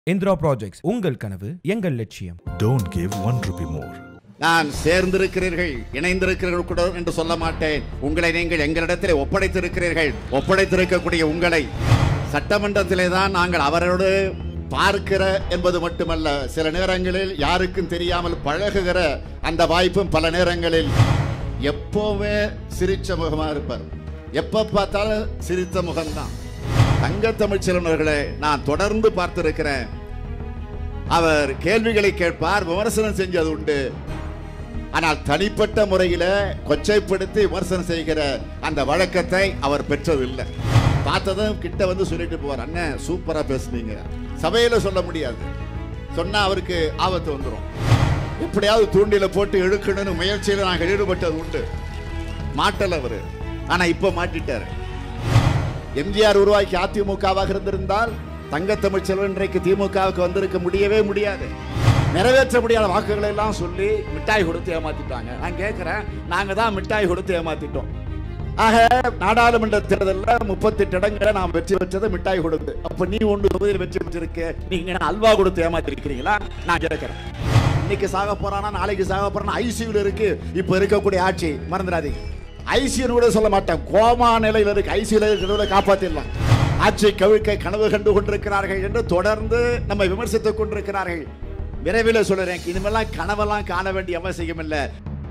Indira projects உங்கள் கனவு எங்கள் லட்சியம் Don't give one rupee more. நான் சேர்ந்திருக்கிறீர்கள் இணைந்திருக்கிறீர்கள் கூட என்று சொல்ல மாட்டேன் உங்களை நீங்கள் எங்களிடத்திலே ஒப்படைத்திருக்கிறீர்கள் ஒப்படைத்திருக்கக்கூடிய உங்களை சட்டமன்றத்திலே தான் நாங்கள் அவரோடு பார்க்கிற என்பது மட்டுமல்ல சில நேரங்களில் யாருக்கும் தெரியாமல் பழகுகிற அந்த வாய்ப்பும் பல நேரங்களில் எப்போவுமே சிரிச்ச முகமா இருப்பார் எப்ப பார்த்தாலும் சிரித்த முகம்தான் தங்க தமிழ் செல்வனர்களை நான் தொடர்ந்து பார்த்திருக்கிறேன் அவர் கேள்விகளை கேட்பார் விமர்சனம் செஞ்சது உண்டு ஆனால் தனிப்பட்ட முறையில கொச்சைப்படுத்தி விமர்சனம் செய்கிற அந்த வழக்கத்தை அவர் பெற்றதில்லை பார்த்ததும் கிட்ட வந்து சொல்லிட்டு போவார் அண்ணன் சூப்பரா பேசுனீங்க சபையில சொல்ல முடியாது சொன்னா அவருக்கு ஆபத்து வந்துடும் எப்படியாவது தூண்டில போட்டு இழுக்கணும்னு முயற்சியில நாங்கள் ஈடுபட்டது உண்டு மாட்டல அவரு ஆனா இப்ப மாட்டிட்டாரு எம்ஜிஆர் உருவாக்கி அதிமுகவாக இருந்திருந்தால் தங்கத்தமிழ் செல்வன் இன்றைக்கு திமுகவுக்கு வந்திருக்க முடியவே முடியாது நிறைவேற்ற முடியாத வாக்குகளை எல்லாம் சொல்லி மிட்டாய் கொடுத்து ஏமாத்திட்டாங்க நான் கேட்கிறேன் நாங்க தான் மிட்டாய் கொடுத்து ஏமாத்திட்டோம் ஆக நாடாளுமன்ற தேர்தலில் முப்பத்தெட்டு இடங்களை நாம் வெற்றி பெற்றது மிட்டாய் கொடுத்து அப்ப நீ ஒன்று தொகுதியில் வெற்றி பெற்றிருக்க நீங்க என்ன அல்வா கொடுத்து ஏமாத்திருக்கிறீங்களா நான் கேட்கிறேன் இன்னைக்கு சாக போறானா நாளைக்கு சாக போறானா ஐசியூல இருக்கு இப்ப இருக்கக்கூடிய ஆட்சி மறந்துடாதீங்க ஐசியூ கூட சொல்ல மாட்டேன் கோமா நிலையில் இருக்கு ஐசியூல இருக்கிறவரை காப்பாத்திடலாம் ஆட்சி கவிழ்க்க கனவு கண்டு கொண்டிருக்கிறார்கள் என்று தொடர்ந்து நம்மை விமர்சித்துக் கொண்டிருக்கிறார்கள் விரைவில் சொல்றேன் இனிமேல்லாம் கனவெல்லாம் காண வேண்டிய அவசியம் இல்லை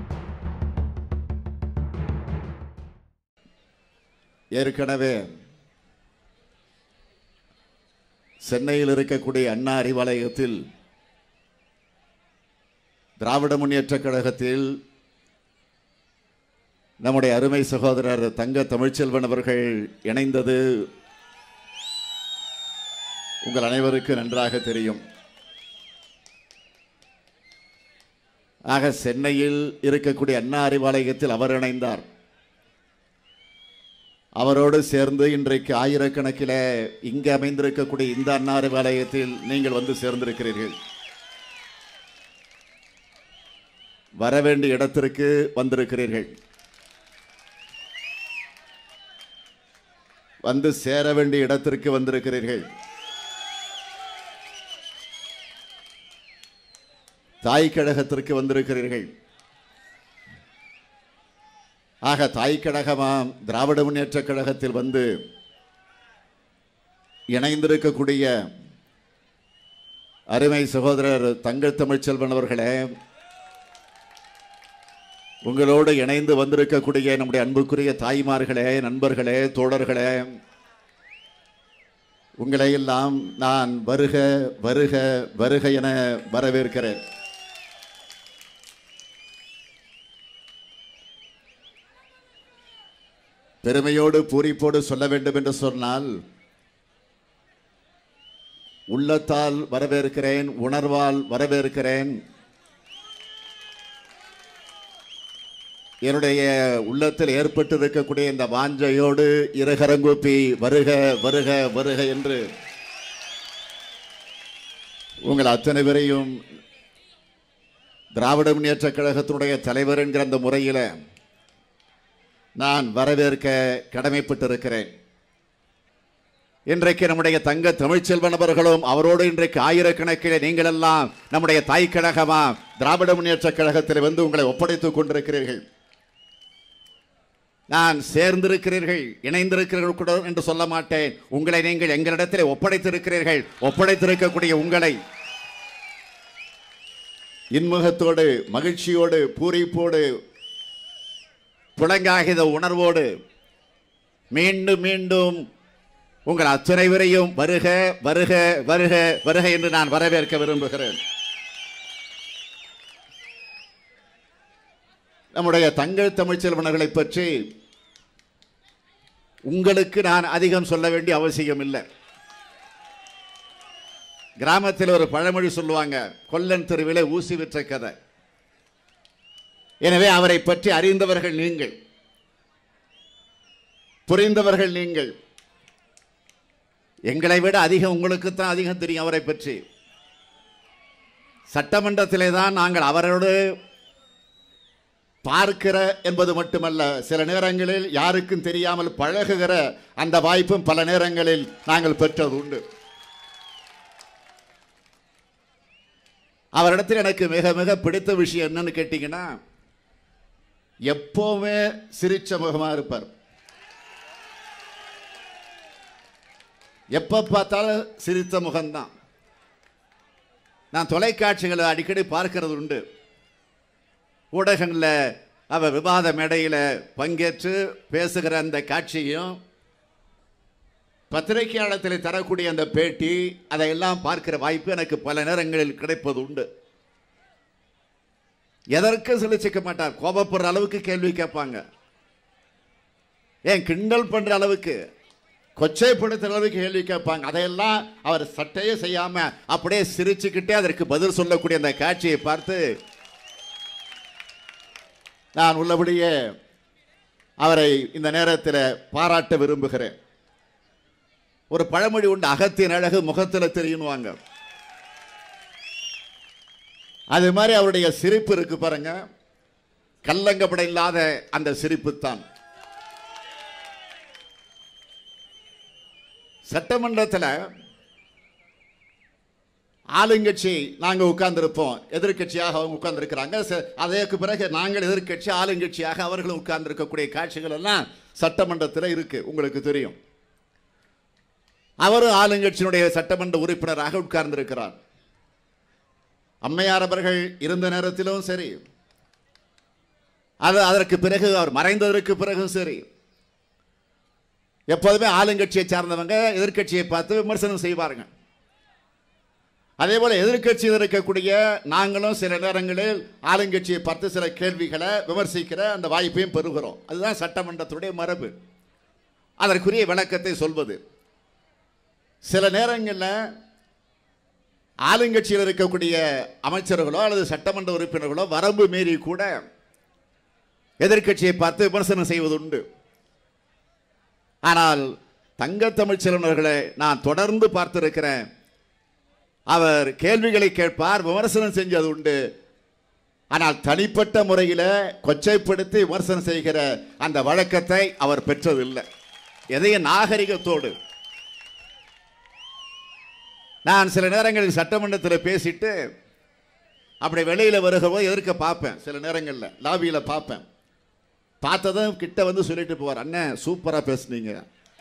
ஏற்கனவே சென்னையில் இருக்கக்கூடிய அண்ணா அறிவாலயத்தில் திராவிட முன்னேற்ற கழகத்தில் நம்முடைய அருமை சகோதரர் தங்க தமிழ்ச்செல்வன் அவர்கள் இணைந்தது உங்கள் அனைவருக்கும் நன்றாக தெரியும் ஆக சென்னையில் இருக்கக்கூடிய அண்ணா அறிவாலயத்தில் அவர் இணைந்தார் அவரோடு சேர்ந்து இன்றைக்கு ஆயிரக்கணக்கில் இங்கு அமைந்திருக்கக்கூடிய இந்த அண்ணா அறிவாலயத்தில் நீங்கள் வந்து சேர்ந்திருக்கிறீர்கள் வர வேண்டிய இடத்திற்கு வந்திருக்கிறீர்கள் வந்து சேர வேண்டிய இடத்திற்கு வந்திருக்கிறீர்கள் தாய் கழகத்திற்கு வந்திருக்கிறீர்கள் ஆக தாய் கழகமாம் திராவிட முன்னேற்ற கழகத்தில் வந்து இணைந்திருக்கக்கூடிய அருமை சகோதரர் தங்கள் தமிழ்ச்செல்வன் அவர்களே உங்களோடு இணைந்து வந்திருக்கக்கூடிய நம்முடைய அன்புக்குரிய தாய்மார்களே நண்பர்களே தோழர்களே உங்களை எல்லாம் நான் வருக வருக வருக என வரவேற்கிறேன் பெருமையோடு பூரிப்போடு சொல்ல வேண்டும் என்று சொன்னால் உள்ளத்தால் வரவேற்கிறேன் உணர்வால் வரவேற்கிறேன் என்னுடைய உள்ளத்தில் ஏற்பட்டு இருக்கக்கூடிய இந்த வாஞ்சையோடு இருகரங்கூப்பி வருக வருக வருக என்று உங்கள் அத்தனை பேரையும் திராவிட முன்னேற்ற கழகத்தினுடைய தலைவர் என்கிற அந்த முறையில் நான் வரவேற்க கடமைப்பட்டிருக்கிறேன் இன்றைக்கு நம்முடைய தங்க தமிழ்ச்செல்வன் அவர்களும் அவரோடு இன்றைக்கு ஆயிரக்கணக்கில் நீங்கள் எல்லாம் நம்முடைய தாய் கழகமா திராவிட முன்னேற்ற கழகத்தில் வந்து உங்களை ஒப்படைத்துக் கொண்டிருக்கிறீர்கள் நான் சேர்ந்திருக்கிறீர்கள் இணைந்திருக்கிறீர்கள் கூட என்று சொல்ல மாட்டேன் உங்களை நீங்கள் எங்களிடத்திலே ஒப்படைத்திருக்கிறீர்கள் ஒப்படைத்திருக்கக்கூடிய உங்களை இன்முகத்தோடு மகிழ்ச்சியோடு பூரிப்போடு புலங்காகித உணர்வோடு மீண்டும் மீண்டும் உங்கள் அத்தனை பேரையும் வருக வருக வருக வருக என்று நான் வரவேற்க விரும்புகிறேன் நம்முடைய தங்கள் தமிழ்ச்செல்வனர்களை பற்றி உங்களுக்கு நான் அதிகம் சொல்ல வேண்டிய அவசியம் இல்லை கிராமத்தில் ஒரு பழமொழி சொல்லுவாங்க கொல்லன் தெருவிலே ஊசி விற்ற கதை எனவே அவரை பற்றி அறிந்தவர்கள் நீங்கள் புரிந்தவர்கள் நீங்கள் எங்களை விட அதிகம் உங்களுக்கு தான் அதிகம் தெரியும் அவரை பற்றி சட்டமன்றத்திலே தான் நாங்கள் அவரோடு பார்க்கிற என்பது மட்டுமல்ல சில நேரங்களில் யாருக்கும் தெரியாமல் பழகுகிற அந்த வாய்ப்பும் பல நேரங்களில் நாங்கள் பெற்றது உண்டு அவரிடத்தில் எனக்கு மிக மிக பிடித்த விஷயம் என்னன்னு கேட்டீங்கன்னா எப்பவுமே சிரிச்ச முகமா இருப்பார் எப்ப பார்த்தாலும் சிரித்த முகம்தான் நான் தொலைக்காட்சிகளை அடிக்கடி பார்க்கிறது உண்டு ஊடகங்களில் அவர் விவாத மேடையில் பங்கேற்று பேசுகிற அந்த காட்சியும் பத்திரிகையாளத்தில் தரக்கூடிய அந்த பேட்டி அதையெல்லாம் பார்க்கிற வாய்ப்பு எனக்கு பல நேரங்களில் கிடைப்பது உண்டு எதற்கு சிலிச்சிக்க மாட்டார் கோபப்படுற அளவுக்கு கேள்வி கேட்பாங்க ஏன் கிண்டல் பண்ற அளவுக்கு கொச்சைப்படுத்துற அளவுக்கு கேள்வி கேட்பாங்க அதையெல்லாம் அவர் சட்டையே செய்யாம அப்படியே சிரிச்சுக்கிட்டே அதற்கு பதில் சொல்லக்கூடிய அந்த காட்சியை பார்த்து நான் உள்ளபடியே அவரை இந்த நேரத்தில் பாராட்ட விரும்புகிறேன் ஒரு பழமொழி உண்டு அகத்தின் அழகு முகத்தில் தெரியும்வாங்க அது மாதிரி அவருடைய சிரிப்பு இருக்கு பாருங்க கல்லங்கப்பட இல்லாத அந்த சிரிப்பு தான் சட்டமன்றத்தில் ஆளுங்கட்சி நாங்கள் உட்கார்ந்திருப்போம் எதிர்க்கட்சியாக அவங்க உட்கார்ந்திருக்கிறாங்க ச- அதற்கு பிறகு நாங்கள் எதிர்க்கட்சி ஆளுங்கட்சியாக அவர்களும் உட்கார்ந்திருக்கக்கூடிய காட்சிகள் எல்லாம் சட்டமன்றத்தில் இருக்கு உங்களுக்கு தெரியும் அவரும் ஆளுங்கட்சியினுடைய சட்டமன்ற உறுப்பினராக உட்கார்ந்திருக்கிறார் அம்மையார் அவர்கள் இருந்த நேரத்திலும் சரி அது அதற்கு பிறகு அவர் மறைந்ததற்கு பிறகும் சரி எப்போதுமே ஆளுங்கட்சியை சார்ந்தவங்க எதிர்க்கட்சியை பார்த்து விமர்சனம் செய்வார்கள் அதே போல எதிர்க்கட்சியில் இருக்கக்கூடிய நாங்களும் சில நேரங்களில் ஆளுங்கட்சியை பார்த்து சில கேள்விகளை விமர்சிக்கிற அந்த வாய்ப்பையும் பெறுகிறோம் அதுதான் சட்டமன்றத்துடைய மரபு அதற்குரிய விளக்கத்தை சொல்வது சில நேரங்களில் ஆளுங்கட்சியில் இருக்கக்கூடிய அமைச்சர்களோ அல்லது சட்டமன்ற உறுப்பினர்களோ வரம்பு மீறி கூட எதிர்க்கட்சியை பார்த்து விமர்சனம் செய்வது உண்டு ஆனால் தங்க தமிழ்ச்செல்வனர்களை நான் தொடர்ந்து பார்த்திருக்கிறேன் அவர் கேள்விகளை கேட்பார் விமர்சனம் செஞ்சது உண்டு ஆனால் தனிப்பட்ட முறையில் கொச்சைப்படுத்தி விமர்சனம் செய்கிற அந்த வழக்கத்தை அவர் பெற்றதில்லை எதையும் நாகரிகத்தோடு நான் சில நேரங்களில் சட்டமன்றத்தில் பேசிட்டு அப்படி வெளியில் வருகிறபோது எதிர்க்க பார்ப்பேன் சில நேரங்களில் லாபியில் பார்ப்பேன் பார்த்ததும் கிட்ட வந்து சொல்லிட்டு போவார் அண்ணன் சூப்பராக பேசுனீங்க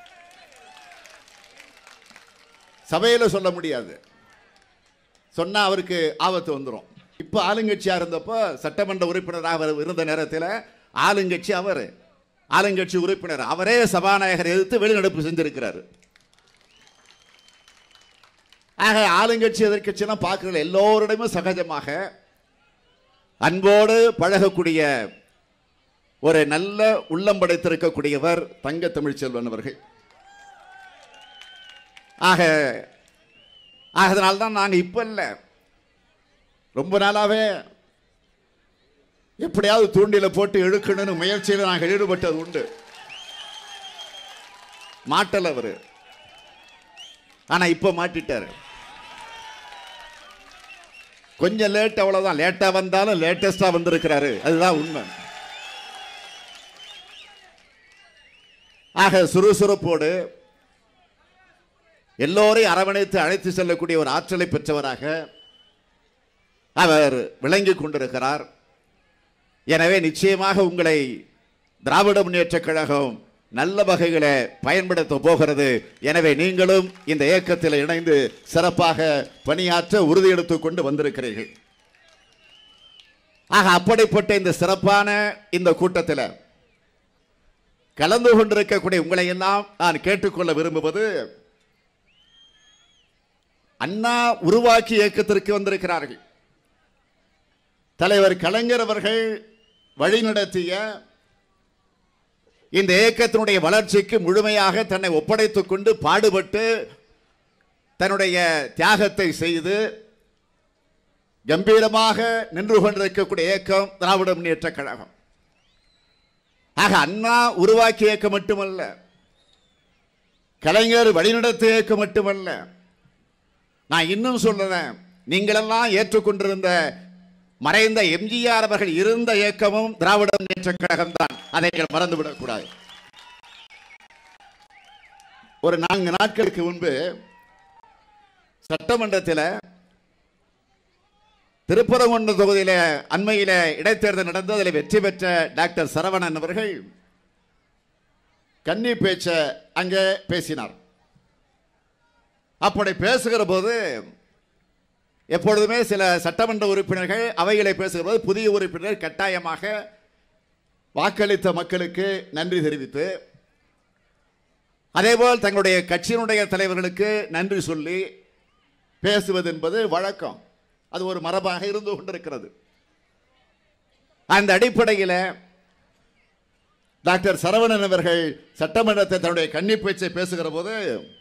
சபையில் சொல்ல முடியாது சொன்னா அவருக்கு ஆபத்து வந்துடும் இப்போ ஆளுங்கட்சியா இருந்தப்போ சட்டமன்ற உறுப்பினராக அவர் இருந்த நேரத்தில் ஆளுங்கட்சி அவர் ஆளுங்கட்சி உறுப்பினர் அவரே சபாநாயகரை எதிர்த்து வெளிநடப்பு செஞ்சிருக்கிறாரு ஆக ஆளுங்கட்சி எதிர்க்கட்சியெல்லாம் பார்க்கறதுல எல்லோரிடமே சகஜமாக அன்போடு பழகக்கூடிய ஒரு நல்ல உள்ளம் படைத்திருக்கக்கூடியவர் தங்க தமிழ்ச்செல்வன் அவர்கள் ஆக அதனால தான் நாங்கள் இப்போ இல்லை ரொம்ப நாளாவே எப்படியாவது தூண்டில போட்டு இழுக்கணும்னு முயற்சியில் நாங்கள் ஈடுபட்டது உண்டு மாட்டல் அவரு ஆனா இப்போ மாட்டிட்டாரு கொஞ்சம் லேட் அவ்வளவுதான் லேட்டா வந்தாலும் லேட்டஸ்டா வந்திருக்கிறாரு அதுதான் உண்மை ஆக சுறுசுறுப்போடு எல்லோரையும் அரவணைத்து அழைத்து செல்லக்கூடிய ஒரு ஆற்றலை பெற்றவராக அவர் விளங்கிக் கொண்டிருக்கிறார் எனவே நிச்சயமாக உங்களை திராவிட முன்னேற்றக் கழகம் நல்ல வகைகளை பயன்படுத்த போகிறது எனவே நீங்களும் இந்த இயக்கத்தில் இணைந்து சிறப்பாக பணியாற்ற உறுதியெடுத்துக் கொண்டு வந்திருக்கிறீர்கள் ஆக அப்படிப்பட்ட இந்த சிறப்பான இந்த கூட்டத்தில் கலந்து கொண்டிருக்கக்கூடிய உங்களை எல்லாம் நான் கேட்டுக்கொள்ள விரும்புவது அண்ணா உருவாக்கி இயக்கத்திற்கு வந்திருக்கிறார்கள் தலைவர் கலைஞர் அவர்கள் வழிநடத்திய இந்த இயக்கத்தினுடைய வளர்ச்சிக்கு முழுமையாக தன்னை ஒப்படைத்துக் கொண்டு பாடுபட்டு தன்னுடைய தியாகத்தை செய்து கம்பீரமாக நின்று கொண்டிருக்கக்கூடிய இயக்கம் திராவிட முன்னேற்ற கழகம் ஆக அண்ணா உருவாக்கிய இயக்கம் மட்டுமல்ல கலைஞர் வழிநடத்திய இயக்கம் மட்டுமல்ல நான் இன்னும் சொல்றேன் நீங்களெல்லாம் ஏற்றுக்கொண்டிருந்த மறைந்த எம்ஜிஆர் அவர்கள் இருந்த இயக்கமும் திராவிட முன்னேற்ற கழகம் தான் அதை நீங்கள் மறந்துவிடக் கூடாது ஒரு நான்கு நாட்களுக்கு முன்பு சட்டமன்றத்தில் திருப்பரங்குன்ற தொகுதியில அண்மையில இடைத்தேர்தல் நடந்து அதில் வெற்றி பெற்ற டாக்டர் சரவணன் அவர்கள் கன்னி பேச்ச அங்கே பேசினார் அப்படி பேசுகிற போது எப்பொழுதுமே சில சட்டமன்ற உறுப்பினர்கள் அவைகளை பேசுகிற போது புதிய உறுப்பினர் கட்டாயமாக வாக்களித்த மக்களுக்கு நன்றி தெரிவித்து அதேபோல் தங்களுடைய கட்சியினுடைய தலைவர்களுக்கு நன்றி சொல்லி பேசுவது என்பது வழக்கம் அது ஒரு மரபாக இருந்து கொண்டிருக்கிறது அந்த அடிப்படையில் டாக்டர் சரவணன் அவர்கள் சட்டமன்றத்தை தன்னுடைய கன்னி பேச்சை பேசுகிற போது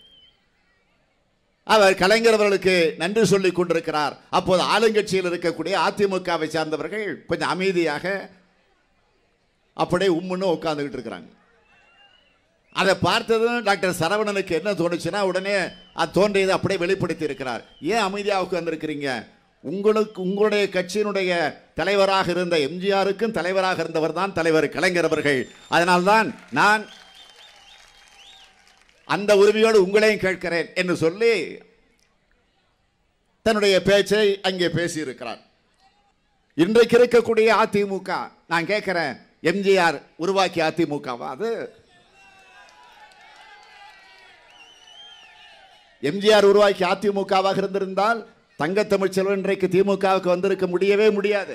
அவர் கலைஞர் அவர்களுக்கு நன்றி சொல்லிக் கொண்டிருக்கிறார் அப்போது ஆளுங்கட்சியில் இருக்கக்கூடிய அதிமுகவை சார்ந்தவர்கள் கொஞ்சம் அமைதியாக அப்படியே உம்முன்னு உட்கார்ந்துகிட்டு இருக்கிறாங்க அதை பார்த்ததும் டாக்டர் சரவணனுக்கு என்ன தோணுச்சுன்னா உடனே அது தோன்றியதை அப்படியே வெளிப்படுத்தி இருக்கிறார் ஏன் அமைதியாக உட்கார்ந்துருக்கிறீங்க உங்களுக்கு உங்களுடைய கட்சியினுடைய தலைவராக இருந்த எம்ஜிஆருக்கும் தலைவராக இருந்தவர் தான் தலைவர் கலைஞர் அவர்கள் அதனால்தான் நான் அந்த உரிமையோடு உங்களையும் கேட்கிறேன் என்று சொல்லி தன்னுடைய பேச்சை அங்கே பேசியிருக்கிறார் இன்றைக்கு இருக்கக்கூடிய அதிமுக நான் கேட்கிறேன் எம்ஜிஆர் உருவாக்கிய அதிமுகவா அது எம்ஜிஆர் உருவாக்கி அதிமுகவாக இருந்திருந்தால் தங்க தமிழ்ச்செல்வன் இன்றைக்கு திமுகவுக்கு வந்திருக்க முடியவே முடியாது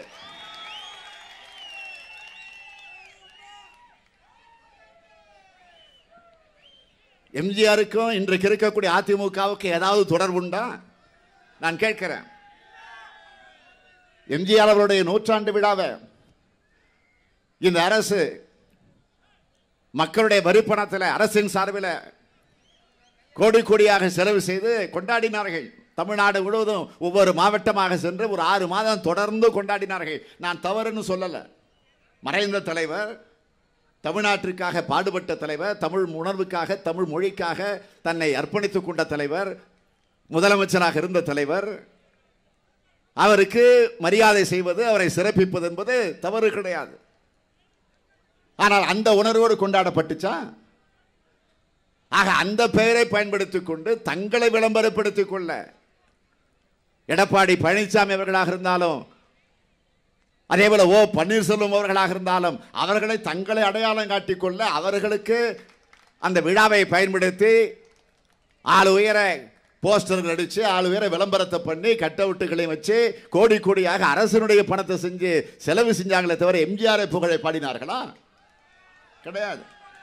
எம்ஜிஆருக்கும் இன்றைக்கு இருக்கக்கூடிய அதிமுகவுக்கு ஏதாவது தொடர்புண்டா நான் கேட்கிறேன் எம்ஜிஆர் அவருடைய நூற்றாண்டு விழாவை இந்த அரசு மக்களுடைய வரி பணத்தில் அரசின் சார்பில் கோடி கோடியாக செலவு செய்து கொண்டாடினார்கள் தமிழ்நாடு முழுவதும் ஒவ்வொரு மாவட்டமாக சென்று ஒரு ஆறு மாதம் தொடர்ந்து கொண்டாடினார்கள் நான் தவறுன்னு சொல்லலை மறைந்த தலைவர் தமிழ்நாட்டிற்காக பாடுபட்ட தலைவர் தமிழ் உணர்வுக்காக தமிழ் மொழிக்காக தன்னை அர்ப்பணித்துக் கொண்ட தலைவர் முதலமைச்சராக இருந்த தலைவர் அவருக்கு மரியாதை செய்வது அவரை சிறப்பிப்பது என்பது தவறு கிடையாது ஆனால் அந்த உணர்வோடு கொண்டாடப்பட்டுச்சா ஆக அந்த பெயரை பயன்படுத்திக் கொண்டு தங்களை விளம்பரப்படுத்திக் கொள்ள எடப்பாடி பழனிசாமி அவர்களாக இருந்தாலும் அதே போல ஓ பன்னீர்செல்வம் அவர்களாக இருந்தாலும் அவர்களை தங்களை அடையாளம் காட்டிக்கொள்ள அவர்களுக்கு அந்த விழாவை பயன்படுத்தி ஆள் உயர போஸ்டர்கள் அடிச்சு ஆள் உயர விளம்பரத்தை பண்ணி கட் அவுட்டுகளையும் வச்சு கோடி கோடியாக அரசனுடைய பணத்தை செஞ்சு செலவு செஞ்சாங்களே தவிர எம்ஜிஆர் புகழை பாடினார்களா கிடையாது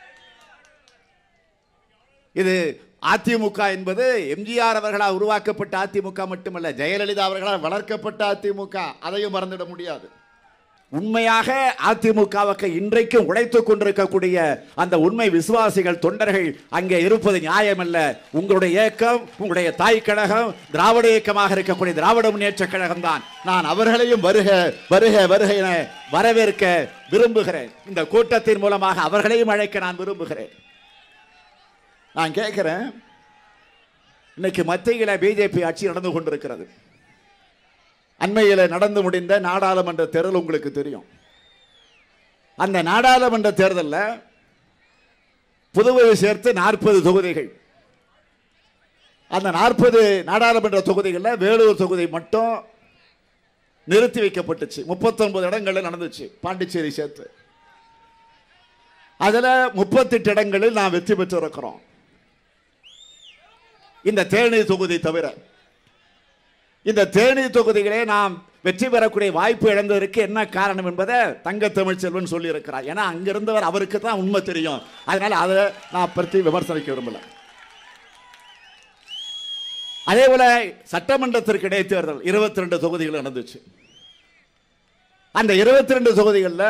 இது அதிமுக என்பது எம்ஜிஆர் அவர்களால் உருவாக்கப்பட்ட அதிமுக மட்டுமல்ல ஜெயலலிதா அவர்களால் வளர்க்கப்பட்ட அதிமுக அதையும் மறந்துட முடியாது உண்மையாக அதிமுகவுக்கு இன்றைக்கும் உழைத்துக் கொண்டிருக்கக்கூடிய அந்த உண்மை விசுவாசிகள் தொண்டர்கள் அங்கே இருப்பது நியாயமல்ல உங்களுடைய இயக்கம் உங்களுடைய தாய் கழகம் திராவிட இயக்கமாக இருக்கக்கூடிய திராவிட முன்னேற்ற கழகம் தான் நான் அவர்களையும் வருக வருக வருக என வரவேற்க விரும்புகிறேன் இந்த கூட்டத்தின் மூலமாக அவர்களையும் அழைக்க நான் விரும்புகிறேன் நான் கேட்கிறேன் இன்னைக்கு மத்தியில் பிஜேபி ஆட்சி நடந்து கொண்டிருக்கிறது அண்மையில் நடந்து முடிந்த நாடாளுமன்ற தேர்தல் உங்களுக்கு தெரியும் அந்த நாடாளுமன்ற தேர்தலில் புதுவையை சேர்த்து நாற்பது தொகுதிகள் அந்த நாற்பது நாடாளுமன்ற தொகுதிகளில் வேலூர் தொகுதி மட்டும் நிறுத்தி வைக்கப்பட்டுச்சு முப்பத்தொன்பது இடங்களில் நடந்துச்சு பாண்டிச்சேரி சேர்த்து அதில் முப்பத்தெட்டு இடங்களில் நான் வெற்றி பெற்றிருக்கிறோம் இந்த தேனி தொகுதி தவிர இந்த தேனி தொகுதிகளே நாம் வெற்றி பெறக்கூடிய வாய்ப்பு இழந்ததற்கு என்ன காரணம் என்பதை தங்க தமிழ்ச்செல்வன் சொல்லியிருக்கிறார் ஏன்னா அங்கிருந்தவர் அவருக்கு தான் உண்மை தெரியும் அதனால அதை நான் பற்றி விமர்சனிக்க விரும்பல அதே போல சட்டமன்றத்திற்கு இடைத்தேர்தல் இருபத்தி ரெண்டு தொகுதிகள் நடந்துச்சு அந்த இருபத்தி ரெண்டு தொகுதிகளில்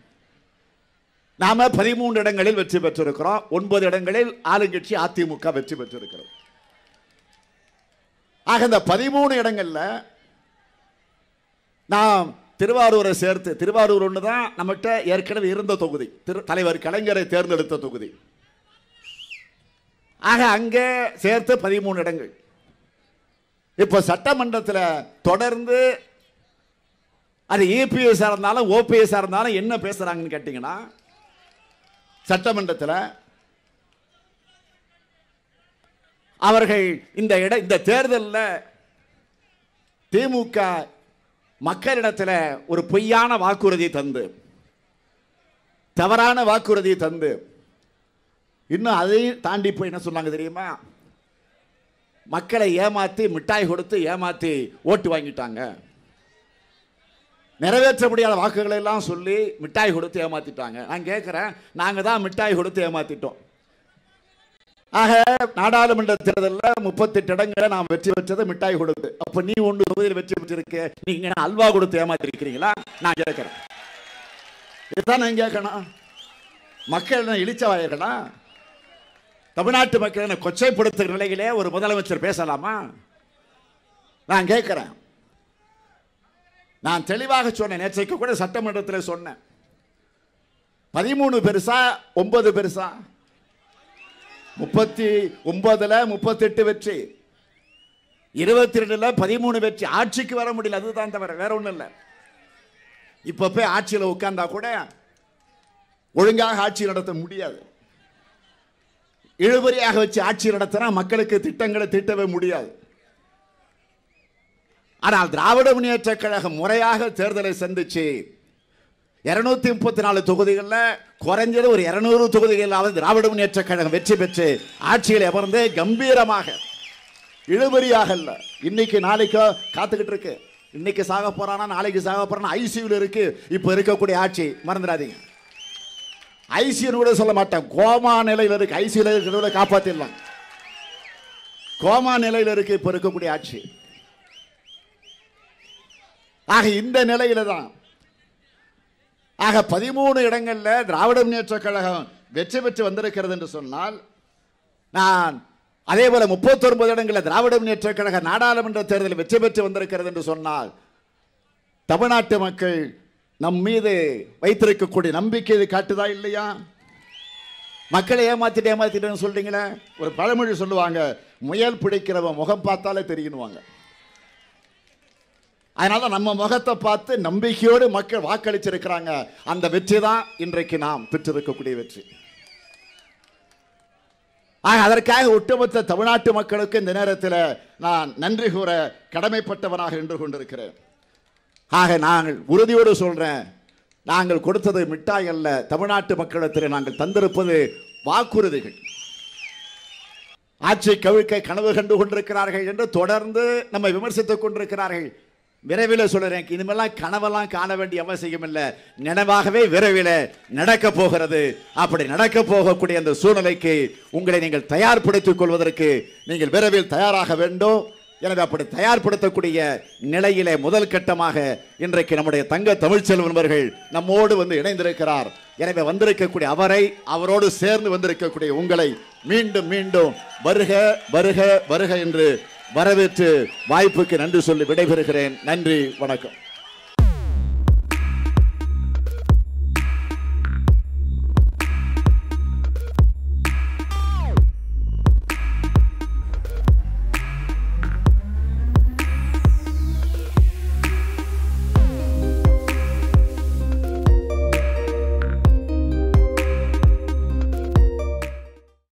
நாம பதிமூன்று இடங்களில் வெற்றி பெற்றிருக்கிறோம் ஒன்பது இடங்களில் ஆளுங்கட்சி அதிமுக வெற்றி பெற்றிருக்கிறது ஆக இந்த பதிமூணு இடங்கள்ல நாம் திருவாரூரை சேர்த்து திருவாரூர் ஒன்று தான் நம்மகிட்ட ஏற்கனவே இருந்த தொகுதி திரு தலைவர் கலைஞரை தேர்ந்தெடுத்த தொகுதி ஆக அங்கே சேர்த்து பதிமூணு இடங்கள் இப்போ சட்டமன்றத்தில் தொடர்ந்து அது இபிஎஸ் இருந்தாலும் ஓபிஎஸ் இருந்தாலும் என்ன பேசுறாங்கன்னு கேட்டீங்கன்னா சட்டமன்றத்தில் அவர்கள் இந்த இட இந்த தேர்தலில் திமுக மக்களிடத்துல ஒரு பொய்யான வாக்குறுதி தந்து தவறான வாக்குறுதி தந்து இன்னும் அதையும் தாண்டி போய் என்ன சொன்னாங்க தெரியுமா மக்களை ஏமாத்தி மிட்டாய் கொடுத்து ஏமாத்தி ஓட்டு வாங்கிட்டாங்க நிறைவேற்ற முடியாத வாக்குகளை எல்லாம் சொல்லி மிட்டாய் கொடுத்து ஏமாத்திட்டாங்க நான் கேட்குறேன் நாங்கள் தான் மிட்டாய் கொடுத்து ஏமாத்திட்டோம் ஆக நாடாளுமன்ற தேர்தலில் முப்பத்தெட்டு இடங்களை நாம் வெற்றி பெற்றது மிட்டாய் கொடுத்து அப்ப நீ ஒன்று தொகுதியில் வெற்றி பெற்றிருக்க நீங்க என்ன அல்வா கொடுத்து ஏமாத்திருக்கிறீங்களா நான் கேட்கிறேன் இதுதான் நான் கேட்கணும் மக்கள் என்ன இழிச்சவாயர்களா தமிழ்நாட்டு மக்கள் என்ன கொச்சைப்படுத்துகிற நிலையிலே ஒரு முதலமைச்சர் பேசலாமா நான் கேட்கிறேன் நான் தெளிவாக சொன்னேன் நேற்றைக்கு கூட சட்டமன்றத்தில் சொன்னேன் பதிமூணு பெருசா ஒன்பது பெருசா முப்பத்தி ஒன்பதுல முப்பத்தெட்டு வெற்றி இருபத்தி ரெண்டுல பதிமூணு வெற்றி ஆட்சிக்கு வர முடியல அதுதான் தவிர வேற ஒண்ணும் இல்லை இப்ப போய் ஆட்சியில் உட்கார்ந்தா கூட ஒழுங்காக ஆட்சி நடத்த முடியாது இழுபறியாக வச்சு ஆட்சி நடத்தினா மக்களுக்கு திட்டங்களை தீட்டவே முடியாது ஆனால் திராவிட முன்னேற்ற கழகம் முறையாக தேர்தலை சந்திச்சு இருநூத்தி முப்பத்தி நாலு தொகுதிகளில் குறைஞ்சது ஒரு இருநூறு தொகுதிகளாவது திராவிட முன்னேற்ற கழகம் வெற்றி பெற்று ஆட்சியில் அமர்ந்து கம்பீரமாக இழுபறியாக இல்ல இன்னைக்கு நாளைக்கோ காத்துக்கிட்டு இருக்கு இன்னைக்கு சாக போறானா நாளைக்கு சாக போறானா ஐசியூல இருக்கு இப்ப இருக்கக்கூடிய ஆட்சி மறந்துடாதீங்க ஐசியூ கூட சொல்ல மாட்டேன் கோமா நிலையில் இருக்கு ஐசியூல இருக்கிறவங்கள காப்பாத்திடலாம் கோமா நிலையில் இருக்கு இப்ப இருக்கக்கூடிய ஆட்சி ஆக இந்த நிலையில தான் ஆக பதிமூணு இடங்கள்ல திராவிட முன்னேற்ற கழகம் வெற்றி பெற்று வந்திருக்கிறது என்று சொன்னால் நான் அதே போல முப்பத்தொன்பது இடங்களில் திராவிட முன்னேற்ற கழக நாடாளுமன்ற தேர்தலில் வெற்றி பெற்று வந்திருக்கிறது என்று சொன்னால் தமிழ்நாட்டு மக்கள் நம் மீது வைத்திருக்கக்கூடிய நம்பிக்கை இது காட்டுதா இல்லையா மக்களை ஏமாத்திட்டு ஏமாத்திட்டேன்னு சொல்றீங்களே ஒரு பழமொழி சொல்லுவாங்க முயல் பிடிக்கிறவன் முகம் பார்த்தாலே தெரியணுவாங்க அதனால நம்ம முகத்தை பார்த்து நம்பிக்கையோடு மக்கள் வாக்களிச்சிருக்கிறாங்க அந்த வெற்றி தான் இன்றைக்கு நாம் பெற்றிருக்கக்கூடிய வெற்றி ஆக அதற்காக ஒட்டுமொத்த தமிழ்நாட்டு மக்களுக்கு இந்த நேரத்தில் நான் நன்றி கூற கடமைப்பட்டவனாக நின்று கொண்டிருக்கிறேன் ஆக நாங்கள் உறுதியோடு சொல்றேன் நாங்கள் கொடுத்தது மிட்டாய் அல்ல தமிழ்நாட்டு மக்களிடத்தில் நாங்கள் தந்திருப்பது வாக்குறுதிகள் ஆட்சி கவிழ்க்க கனவு கண்டு கொண்டிருக்கிறார்கள் என்று தொடர்ந்து நம்மை விமர்சித்துக் கொண்டிருக்கிறார்கள் விரைவில் சொல்றேன் இனிமேல்லாம் கனவெல்லாம் காண வேண்டிய அவசியம் இல்லை நினைவாகவே விரைவில் நடக்க போகிறது அப்படி நடக்க போகக்கூடிய அந்த சூழ்நிலைக்கு உங்களை நீங்கள் தயார்படுத்திக் கொள்வதற்கு நீங்கள் விரைவில் தயாராக வேண்டும் எனவே அப்படி தயார்படுத்தக்கூடிய நிலையிலே முதல் கட்டமாக இன்றைக்கு நம்முடைய தங்க தமிழ்ச்செல்வன் அவர்கள் நம்மோடு வந்து இணைந்திருக்கிறார் எனவே வந்திருக்கக்கூடிய அவரை அவரோடு சேர்ந்து வந்திருக்கக்கூடிய உங்களை மீண்டும் மீண்டும் வருக வருக வருக என்று வரவேற்று வாய்ப்புக்கு நன்றி சொல்லி விடைபெறுகிறேன் நன்றி வணக்கம்